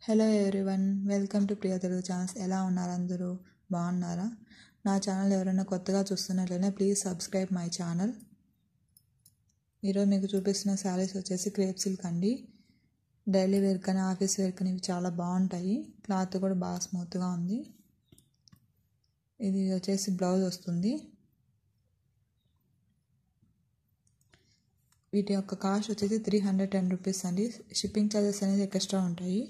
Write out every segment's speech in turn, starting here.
hello everyone welcome to Priya Telugu channels ఎలా ఉన్నారు అందరూ బాగున్నారా నా ఛానల్ ఎవరైనా కొత్తగా చూస్తున్నట్లయితే ప్లీజ్ సబ్స్క్రైబ్ మై ఛానల్ ఈరోజు మీకు చూపిస్తున్న శారీస్ వచ్చేసి క్రేప్ సిల్క్ అండి డైలీ వేర్ కానీ ఆఫీస్ వేర్ కానీ ఇవి చాలా బాగుంటాయి క్లాత్ కూడా బాగా స్మూత్గా ఉంది ఇది వచ్చేసి బ్లౌజ్ వస్తుంది వీటి యొక్క కాస్ట్ వచ్చేసి త్రీ హండ్రెడ్ టెన్ రూపీస్ అండి షిప్పింగ్ ఛార్జెస్ అనేది ఎక్స్ట్రా ఉంటాయి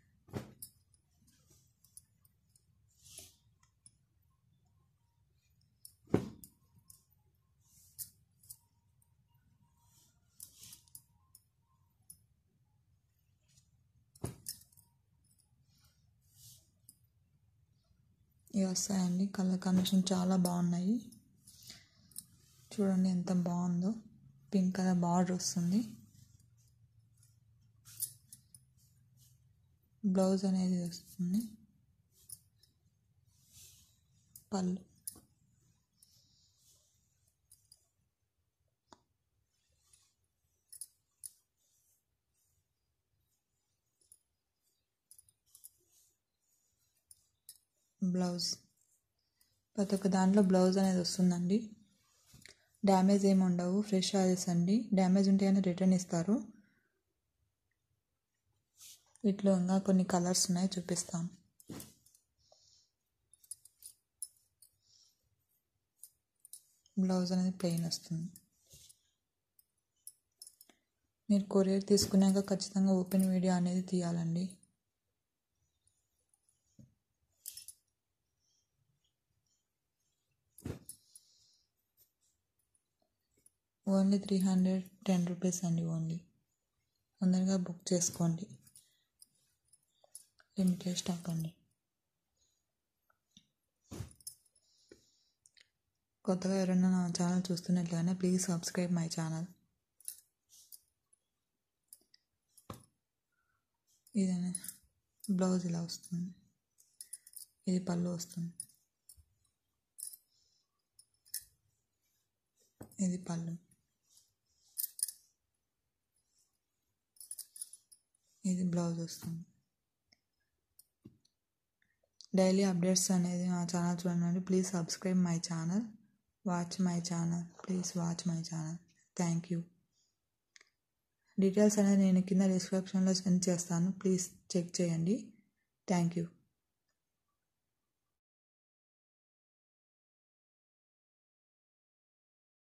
ఇవి వస్తాయండి కలర్ కాంబినేషన్ చాలా బాగున్నాయి చూడండి ఎంత బాగుందో పింక్ కలర్ బార్డర్ వస్తుంది బ్లౌజ్ అనేది వస్తుంది పళ్ళు బ్లౌజ్ ప్రతి ఒక్క దాంట్లో బ్లౌజ్ అనేది వస్తుందండి డ్యామేజ్ ఏమి ఉండవు ఫ్రెష్ శారీస్ అండి డ్యామేజ్ ఉంటే కానీ రిటర్న్ ఇస్తారు వీటిలో ఇంకా కొన్ని కలర్స్ ఉన్నాయి చూపిస్తాను బ్లౌజ్ అనేది ప్లెయిన్ వస్తుంది మీరు కొరియర్ తీసుకున్నాక ఖచ్చితంగా ఓపెన్ వీడియో అనేది తీయాలండి only three hundred ten rupees అండి ఓన్లీ తొందరగా బుక్ చేసుకోండి లిమిటెడ్ స్టాక్ అండి కొత్తగా ఎవరైనా నా ఛానల్ చూస్తున్నట్లయినా ప్లీజ్ సబ్స్క్రైబ్ మై ఛానల్ ఇదనే బ్లౌజ్ ఇలా వస్తుంది ఇది పళ్ళు వస్తుంది ఇది పళ్ళు ఇది బ్లౌజ్ వస్తుంది డైలీ అప్డేట్స్ అనేది మా ఛానల్ చూడండి please subscribe my channel watch my channel please watch my channel thank you details అనేది నేను కింద డిస్క్రిప్షన్లో సెండ్ చేస్తాను ప్లీజ్ చెక్ చేయండి థ్యాంక్ యూ